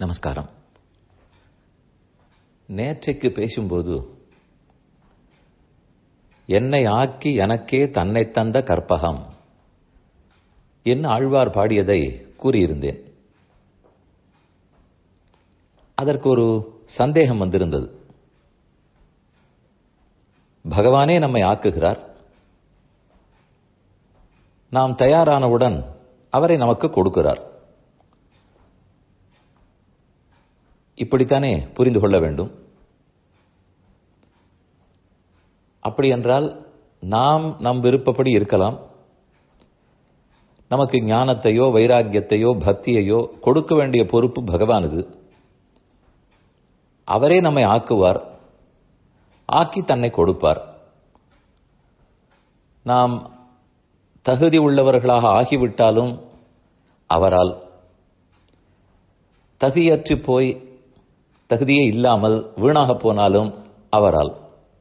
நமஸ்காரம் நேற்றைக்கு பேசும்போது என்னை ஆக்கி எனக்கே தன்னை தந்த கற்பகம் என்று ஆழ்வார் பாடியதை கூறியிருந்தேன் அதற்கு ஒரு சந்தேகம் வந்திருந்தது பகவானே நம்மை ஆக்குகிறார் நாம் தயாரானவுடன் அவரை நமக்கு கொடுக்கிறார் இப்படித்தானே புரிந்து கொள்ள வேண்டும் அப்படி என்றால் நாம் நம் விருப்பப்படி இருக்கலாம் நமக்கு ஞானத்தையோ வைராக்கியத்தையோ பக்தியையோ கொடுக்க வேண்டிய பொறுப்பு பகவானது அவரே நம்மை ஆக்குவார் ஆக்கி தன்னை கொடுப்பார் நாம் தகுதி உள்ளவர்களாக ஆகிவிட்டாலும் அவரால் தகுதியற்று போய் தகுதியே இல்லாமல் வீணாக போனாலும் அவரால்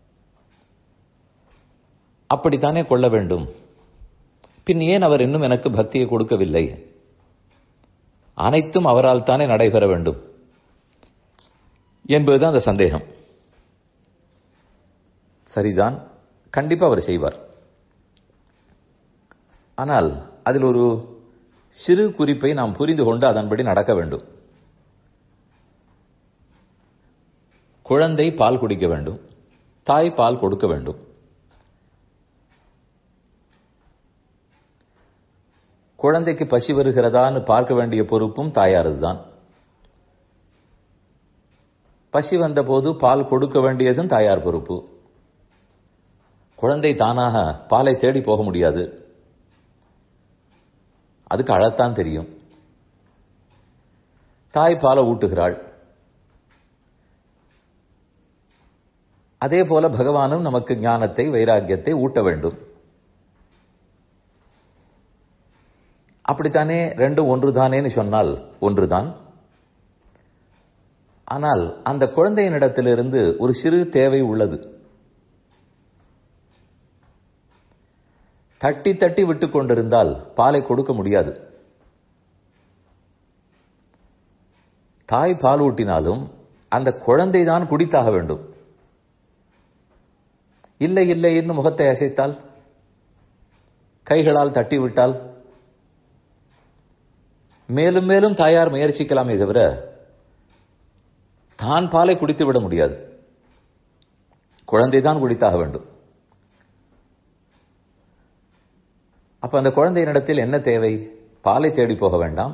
அப்படித்தானே கொள்ள வேண்டும் பின் ஏன் அவர் இன்னும் எனக்கு பக்தியை கொடுக்கவில்லை அனைத்தும் அவரால் தானே நடைபெற வேண்டும் என்பதுதான் அந்த சந்தேகம் சரிதான் கண்டிப்பா அவர் செய்வார் ஆனால் அதில் ஒரு சிறு குறிப்பை நாம் புரிந்து கொண்டு அதன்படி நடக்க வேண்டும் குழந்தை பால் குடிக்க வேண்டும் தாய் பால் கொடுக்க வேண்டும் குழந்தைக்கு பசி வருகிறதான்னு பார்க்க வேண்டிய பொறுப்பும் தாயாரதுதான் பசி வந்தபோது பால் கொடுக்க வேண்டியதும் தாயார் பொறுப்பு குழந்தை தானாக பாலை தேடி போக முடியாது அதுக்கு அழத்தான் தெரியும் தாய் பாலை ஊட்டுகிறாள் அதே போல பகவானும் நமக்கு ஞானத்தை வைராக்கியத்தை ஊட்ட வேண்டும் அப்படித்தானே ரெண்டும் ஒன்றுதானேன்னு சொன்னால் ஒன்றுதான் ஆனால் அந்த குழந்தையினிடத்திலிருந்து ஒரு சிறு தேவை உள்ளது தட்டி தட்டி விட்டு கொண்டிருந்தால் பாலை கொடுக்க முடியாது தாய் பால் ஊட்டினாலும் அந்த குழந்தை தான் குடித்தாக வேண்டும் இல்லை இல்லை என்று முகத்தை அசைத்தால் கைகளால் தட்டிவிட்டால் மேலும் மேலும் தாயார் முயற்சிக்கலாமே தவிர தான் பாலை குடித்து விட முடியாது குழந்தை தான் குடித்தாக வேண்டும் அப்ப அந்த குழந்தையினிடத்தில் என்ன தேவை பாலை தேடி போக வேண்டாம்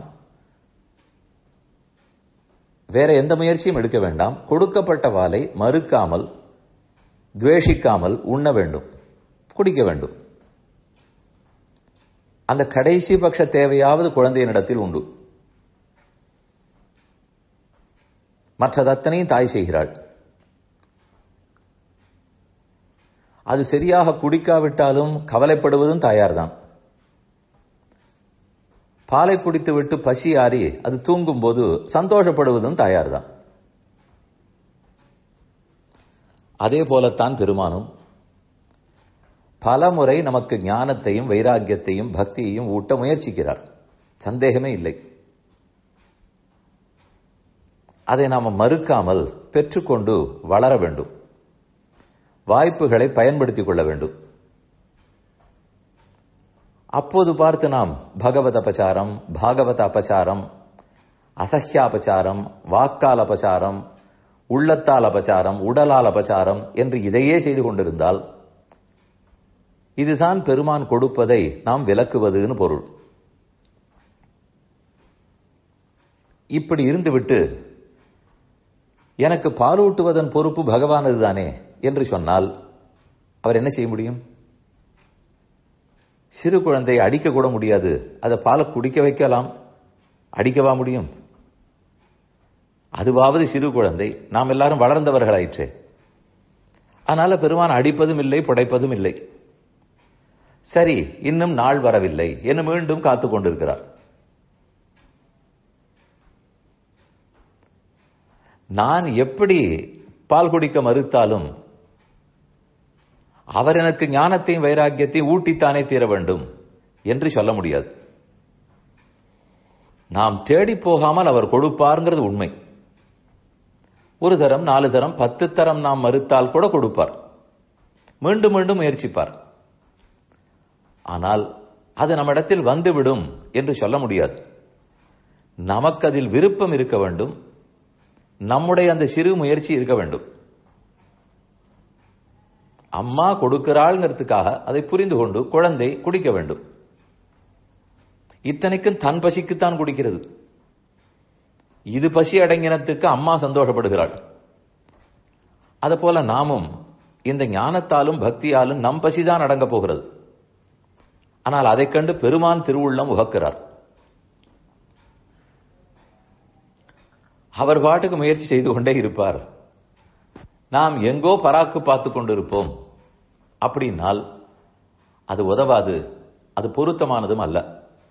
வேற எந்த முயற்சியும் எடுக்க வேண்டாம் கொடுக்கப்பட்ட பாலை மறுக்காமல் துவேஷிக்காமல் உண்ண வேண்டும் குடிக்க வேண்டும் அந்த கடைசி பட்ச தேவையாவது குழந்தையினிடத்தில் உண்டு மற்றதத்தனையும் தாய் செய்கிறாள் அது சரியாக குடிக்காவிட்டாலும் கவலைப்படுவதும் தாயார்தான் பாலை குடித்து விட்டு பசி ஆறி அது தூங்கும் போது சந்தோஷப்படுவதும் தாயார்தான் அதே போலத்தான் பெருமானும் பல முறை நமக்கு ஞானத்தையும் வைராக்கியத்தையும் பக்தியையும் ஊட்ட முயற்சிக்கிறார் சந்தேகமே இல்லை அதை நாம மறுக்காமல் பெற்றுக்கொண்டு வளர வேண்டும் வாய்ப்புகளை பயன்படுத்திக் கொள்ள வேண்டும் அப்போது பார்த்து நாம் பகவத் அபச்சாரம் பாகவத அபச்சாரம் அசஹ்யாபச்சாரம் வாக்கால் அபச்சாரம் உள்ளத்தால் அபச்சாரம் உடலால் அபச்சாரம் என்று இதையே செய்து கொண்டிருந்தால் இதுதான் பெருமான் கொடுப்பதை நாம் விலக்குவதுன்னு பொருள் இப்படி இருந்துவிட்டு எனக்கு பாலூட்டுவதன் பொறுப்பு பகவானது தானே என்று சொன்னால் அவர் என்ன செய்ய முடியும் சிறு குழந்தையை அடிக்க கூட முடியாது அதை பாலை குடிக்க வைக்கலாம் அடிக்கவா முடியும் அதுவாவது சிறு குழந்தை நாம் எல்லாரும் வளர்ந்தவர்களாயிற்றே அதனால பெருமான் அடிப்பதும் இல்லை புடைப்பதும் இல்லை சரி இன்னும் நாள் வரவில்லை என்று மீண்டும் காத்துக் கொண்டிருக்கிறார் நான் எப்படி பால் குடிக்க மறுத்தாலும் அவர் எனக்கு ஞானத்தையும் வைராக்கியத்தையும் ஊட்டித்தானே தீர வேண்டும் என்று சொல்ல முடியாது நாம் தேடி போகாமல் அவர் கொடுப்பாருங்கிறது உண்மை ஒரு தரம் நாலு தரம் பத்து தரம் நாம் மறுத்தால் கூட கொடுப்பார் மீண்டும் மீண்டும் முயற்சிப்பார் ஆனால் அது நம்மிடத்தில் வந்துவிடும் என்று சொல்ல முடியாது நமக்கு அதில் விருப்பம் இருக்க வேண்டும் நம்முடைய அந்த சிறு முயற்சி இருக்க வேண்டும் அம்மா கொடுக்கிறாள்ங்கிறதுக்காக அதை புரிந்து கொண்டு குழந்தை குடிக்க வேண்டும் இத்தனைக்கும் தன் பசிக்குத்தான் குடிக்கிறது இது பசி அடங்கினத்துக்கு அம்மா சந்தோஷப்படுகிறாள் போல நாமும் இந்த ஞானத்தாலும் பக்தியாலும் நம் பசிதான் அடங்க போகிறது ஆனால் அதைக் கண்டு பெருமான் திருவுள்ளம் உகக்கிறார் அவர் பாட்டுக்கு முயற்சி செய்து கொண்டே இருப்பார் நாம் எங்கோ பராக்கு பார்த்து கொண்டிருப்போம் அப்படின்னால் அது உதவாது அது பொருத்தமானதும் அல்ல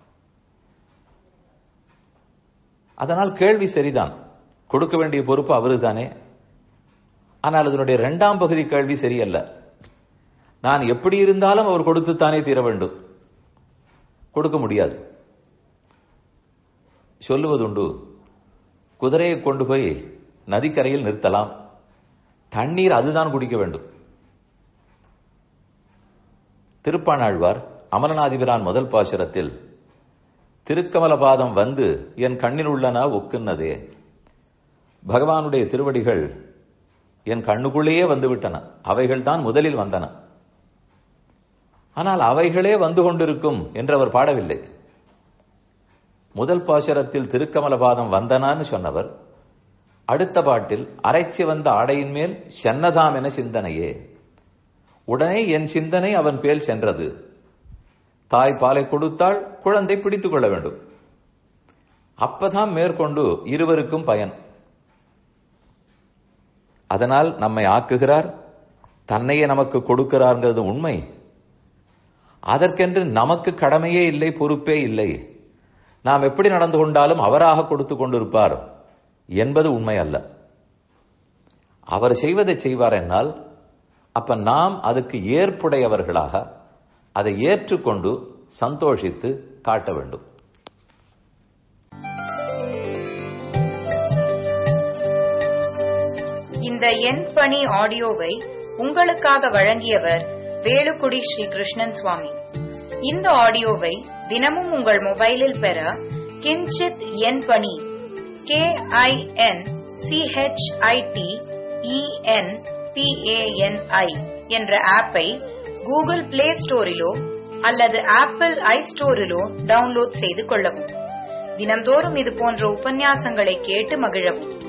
அதனால் கேள்வி சரிதான் கொடுக்க வேண்டிய பொறுப்பு அவரு தானே ஆனால் அதனுடைய இரண்டாம் பகுதி கேள்வி சரியல்ல நான் எப்படி இருந்தாலும் அவர் கொடுத்துத்தானே தீர வேண்டும் கொடுக்க முடியாது சொல்லுவதுண்டு குதிரையை கொண்டு போய் நதிக்கரையில் நிறுத்தலாம் தண்ணீர் அதுதான் குடிக்க வேண்டும் திருப்பாணாழ்வார் அமரநாதிபிரான் முதல் பாசுரத்தில் திருக்கமலபாதம் வந்து என் கண்ணில் உள்ளன ஒக்குன்னதே பகவானுடைய திருவடிகள் என் கண்ணுக்குள்ளேயே வந்துவிட்டன அவைகள் தான் முதலில் வந்தன ஆனால் அவைகளே வந்து கொண்டிருக்கும் என்று அவர் பாடவில்லை முதல் பாசுரத்தில் திருக்கமலபாதம் வந்தனான்னு சொன்னவர் அடுத்த பாட்டில் அரைச்சி வந்த ஆடையின் மேல் சென்னதாம் என சிந்தனையே உடனே என் சிந்தனை அவன் பேல் சென்றது தாய் பாலை கொடுத்தால் குழந்தை பிடித்துக் கொள்ள வேண்டும் அப்பதான் மேற்கொண்டு இருவருக்கும் பயன் அதனால் நம்மை ஆக்குகிறார் தன்னையே நமக்கு கொடுக்கிறார்ங்கிறது உண்மை அதற்கென்று நமக்கு கடமையே இல்லை பொறுப்பே இல்லை நாம் எப்படி நடந்து கொண்டாலும் அவராக கொடுத்து கொண்டிருப்பார் என்பது உண்மை அல்ல அவர் செய்வதை செய்வார் என்னால் அப்ப நாம் அதுக்கு ஏற்புடையவர்களாக அதை ஏற்றுக்கொண்டு சந்தோஷித்து காட்ட வேண்டும் இந்த என் பணி ஆடியோவை உங்களுக்காக வழங்கியவர் வேலுக்குடி ஸ்ரீ கிருஷ்ணன் சுவாமி இந்த ஆடியோவை தினமும் உங்கள் மொபைலில் பெற கிஞ்சித் என் பணி கே ஐ என் சிஹெச்ஐடி இஎன் பிஏஎன்ஐ என்ற ஆப்பை கூகுள் பிளே ஸ்டோரிலோ அல்லது ஆப்பிள் ஐ ஸ்டோரிலோ டவுன்லோட் செய்து கொள்ளவும் தினம்தோறும் இது போன்ற உபன்யாசங்களை கேட்டு மகிழவும்